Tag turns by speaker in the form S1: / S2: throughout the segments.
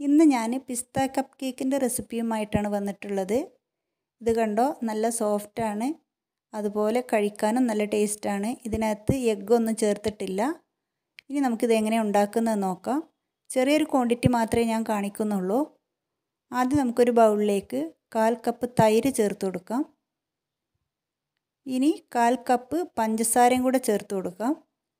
S1: ഇന്ന് ഞാൻ പിസ്ത കപ്പ് കേക്കിൻ്റെ റെസിപ്പിയുമായിട്ടാണ് വന്നിട്ടുള്ളത് ഇത് കണ്ടോ നല്ല സോഫ്റ്റാണ് അതുപോലെ കഴിക്കാനും നല്ല ടേസ്റ്റാണ് ഇതിനകത്ത് എഗ്ഗൊന്നും ചേർത്തിട്ടില്ല ഇനി നമുക്കിത് എങ്ങനെ ഉണ്ടാക്കുന്നത് നോക്കാം ചെറിയൊരു ക്വാണ്ടിറ്റി മാത്രമേ ഞാൻ കാണിക്കുന്നുള്ളൂ ആദ്യം നമുക്കൊരു ബൗളിലേക്ക് കാൽ കപ്പ് തൈര് ചേർത്ത് കൊടുക്കാം ഇനി കാൽ കപ്പ് പഞ്ചസാരയും കൂടെ ചേർത്ത് കൊടുക്കാം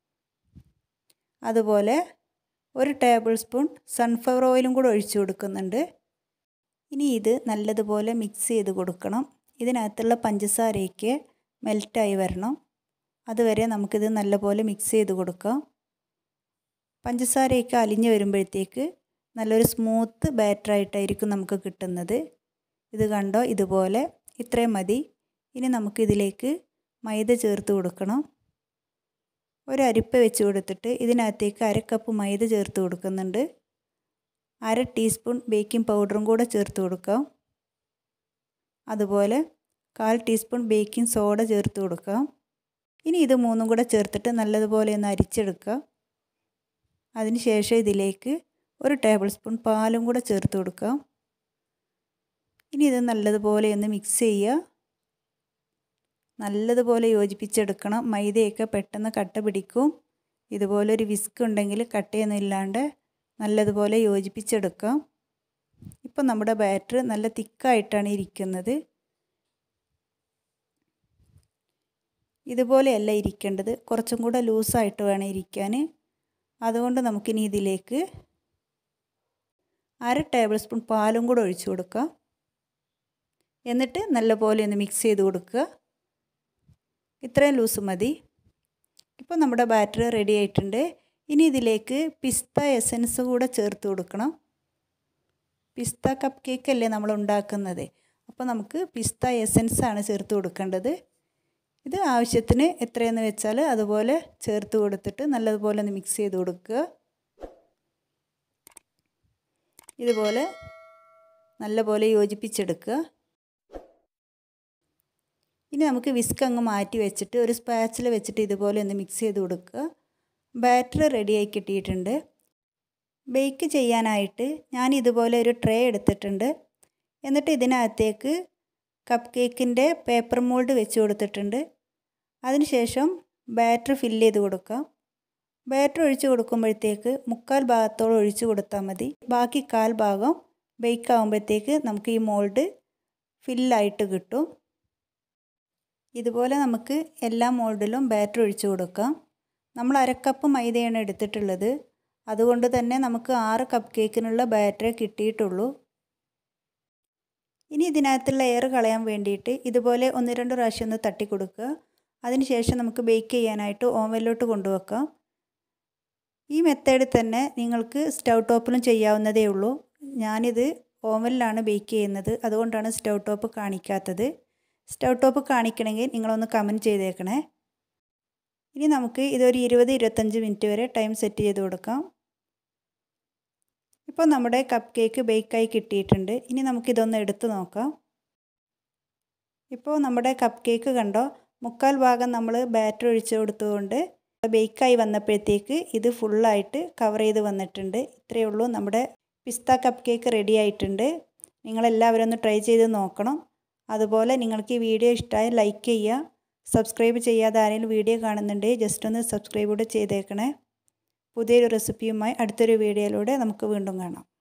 S1: അതുപോലെ ഒരു ടേബിൾ സ്പൂൺ സൺഫ്ലവർ ഓയിലും കൂടെ ഒഴിച്ചു കൊടുക്കുന്നുണ്ട് ഇനി ഇത് നല്ലതുപോലെ മിക്സ് ചെയ്ത് കൊടുക്കണം ഇതിനകത്തുള്ള പഞ്ചസാരയ്ക്ക് മെൽറ്റായി വരണം അതുവരെ നമുക്കിത് നല്ലപോലെ മിക്സ് ചെയ്ത് കൊടുക്കാം പഞ്ചസാരയൊക്കെ അലിഞ്ഞ് വരുമ്പോഴത്തേക്ക് നല്ലൊരു സ്മൂത്ത് ബാറ്ററായിട്ടായിരിക്കും നമുക്ക് കിട്ടുന്നത് ഇത് കണ്ടോ ഇതുപോലെ ഇത്രയും മതി ഇനി നമുക്കിതിലേക്ക് മൈദ ചേർത്ത് കൊടുക്കണം ഒരു അരിപ്പ വെച്ച് കൊടുത്തിട്ട് ഇതിനകത്തേക്ക് അര കപ്പ് മൈദ ചേർത്ത് കൊടുക്കുന്നുണ്ട് അര ടീസ്പൂൺ ബേക്കിംഗ് പൗഡറും കൂടെ ചേർത്ത് കൊടുക്കാം അതുപോലെ കാൽ ടീസ്പൂൺ ബേക്കിംഗ് സോഡ ചേർത്ത് കൊടുക്കാം ഇനി ഇത് മൂന്നും കൂടെ ചേർത്തിട്ട് നല്ലതുപോലെ ഒന്ന് അരിച്ചെടുക്കുക അതിനുശേഷം ഇതിലേക്ക് ഒരു ടേബിൾ സ്പൂൺ പാലും കൂടെ ചേർത്ത് കൊടുക്കാം ഇനി ഇത് നല്ലതുപോലെ ഒന്ന് മിക്സ് ചെയ്യുക നല്ലതുപോലെ യോജിപ്പിച്ചെടുക്കണം മൈദയൊക്കെ പെട്ടെന്ന് കട്ട പിടിക്കും ഇതുപോലെ ഒരു വിസ്ക് ഉണ്ടെങ്കിൽ കട്ടയൊന്നും ഇല്ലാണ്ട് നല്ലതുപോലെ യോജിപ്പിച്ചെടുക്കാം ഇപ്പം നമ്മുടെ ബാറ്റർ നല്ല തിക്കായിട്ടാണ് ഇരിക്കുന്നത് ഇതുപോലെയല്ല ഇരിക്കേണ്ടത് കുറച്ചും കൂടെ ലൂസായിട്ട് വേണം ഇരിക്കാൻ അതുകൊണ്ട് നമുക്കിനി ഇതിലേക്ക് അര ടേബിൾ സ്പൂൺ പാലും കൂടെ ഒഴിച്ചു കൊടുക്കാം എന്നിട്ട് നല്ലപോലെ ഒന്ന് മിക്സ് ചെയ്ത് കൊടുക്കുക ഇത്രയും ലൂസ് മതി ഇപ്പോൾ നമ്മുടെ ബാറ്റർ റെഡി ആയിട്ടുണ്ട് ഇനി ഇതിലേക്ക് പിസ്ത എസൻസ് കൂടെ ചേർത്ത് കൊടുക്കണം പിസ്ത കപ്പ് കേക്ക് അല്ലേ നമ്മൾ ഉണ്ടാക്കുന്നത് അപ്പോൾ നമുക്ക് പിസ്ത എസൻസ് ആണ് ചേർത്ത് കൊടുക്കേണ്ടത് ഇത് ആവശ്യത്തിന് എത്രയെന്ന് വെച്ചാൽ അതുപോലെ ചേർത്ത് കൊടുത്തിട്ട് നല്ലതുപോലെ ഒന്ന് മിക്സ് ചെയ്ത് കൊടുക്കുക ഇതുപോലെ നല്ലപോലെ യോജിപ്പിച്ചെടുക്കുക ഇനി നമുക്ക് വിസ്ക് അങ്ങ് മാറ്റി വെച്ചിട്ട് ഒരു സ്പാച്ചിൽ വെച്ചിട്ട് ഇതുപോലെ ഒന്ന് മിക്സ് ചെയ്ത് കൊടുക്കുക ബാറ്റർ റെഡിയായി കിട്ടിയിട്ടുണ്ട് ബേക്ക് ചെയ്യാനായിട്ട് ഞാൻ ഇതുപോലെ ഒരു ട്രേ എടുത്തിട്ടുണ്ട് എന്നിട്ട് ഇതിനകത്തേക്ക് കപ്പ് കേക്കിൻ്റെ പേപ്പർ മോൾഡ് വെച്ച് കൊടുത്തിട്ടുണ്ട് അതിനുശേഷം ബാറ്റർ ഫില്ല് ചെയ്ത് കൊടുക്കാം ബാറ്റർ ഒഴിച്ച് കൊടുക്കുമ്പോഴത്തേക്ക് മുക്കാൽ ഭാഗത്തോളം ഒഴിച്ച് കൊടുത്താൽ മതി ബാക്കി കാൽ ഭാഗം ബേക്ക് ആകുമ്പോഴത്തേക്ക് നമുക്ക് ഈ മോൾഡ് ഫില്ലായിട്ട് കിട്ടും ഇതുപോലെ നമുക്ക് എല്ലാ മോൾഡിലും ബാറ്റർ ഒഴിച്ച് കൊടുക്കാം നമ്മൾ അരക്കപ്പ് മൈദയാണ് എടുത്തിട്ടുള്ളത് അതുകൊണ്ട് തന്നെ നമുക്ക് ആറ് കപ്പ് കേക്കിനുള്ള ബാറ്റർ കിട്ടിയിട്ടുള്ളൂ ഇനി ഇതിനകത്തുള്ള എയർ കളയാൻ വേണ്ടിയിട്ട് ഇതുപോലെ ഒന്ന് രണ്ട് പ്രാവശ്യം ഒന്ന് തട്ടി കൊടുക്കുക അതിനുശേഷം നമുക്ക് ബേക്ക് ചെയ്യാനായിട്ട് ഓവനിലോട്ട് കൊണ്ടുവെക്കാം ഈ മെത്തേഡിൽ തന്നെ നിങ്ങൾക്ക് സ്റ്റൗ ടോപ്പിലും ചെയ്യാവുന്നതേ ഉള്ളൂ ഞാനിത് ഓവനിലാണ് ബേക്ക് ചെയ്യുന്നത് അതുകൊണ്ടാണ് സ്റ്റൗ ടോപ്പ് കാണിക്കാത്തത് സ്റ്റൗ ടോപ്പ് കാണിക്കണമെങ്കിൽ നിങ്ങളൊന്ന് കമൻറ്റ് ചെയ്തേക്കണേ ഇനി നമുക്ക് ഇതൊരു ഇരുപത് ഇരുപത്തഞ്ച് മിനിറ്റ് വരെ ടൈം സെറ്റ് ചെയ്ത് കൊടുക്കാം ഇപ്പോൾ നമ്മുടെ കപ്പ് കേക്ക് ബേക്കായി കിട്ടിയിട്ടുണ്ട് ഇനി നമുക്കിതൊന്ന് എടുത്ത് നോക്കാം ഇപ്പോൾ നമ്മുടെ കപ്പ് കേക്ക് കണ്ടോ മുക്കാൽ ഭാഗം നമ്മൾ ബാറ്റർ ഒഴിച്ച് കൊടുത്തുകൊണ്ട് ബേക്കായി വന്നപ്പോഴത്തേക്ക് ഇത് ഫുള്ളായിട്ട് കവർ ചെയ്ത് വന്നിട്ടുണ്ട് ഇത്രയേ ഉള്ളൂ നമ്മുടെ പിസ്ത കപ്പ് കേക്ക് റെഡി ആയിട്ടുണ്ട് നിങ്ങളെല്ലാവരും ഒന്ന് ട്രൈ ചെയ്ത് നോക്കണം അതുപോലെ നിങ്ങൾക്ക് ഈ വീഡിയോ ഇഷ്ടമായി ലൈക്ക് ചെയ്യുക സബ്സ്ക്രൈബ് ചെയ്യാതെ ആരെങ്കിലും വീഡിയോ കാണുന്നുണ്ടെങ്കിൽ ജസ്റ്റ് ഒന്ന് സബ്സ്ക്രൈബ് കൂടെ ചെയ്തേക്കണേ പുതിയൊരു റെസിപ്പിയുമായി അടുത്തൊരു വീഡിയോയിലൂടെ നമുക്ക് വീണ്ടും കാണാം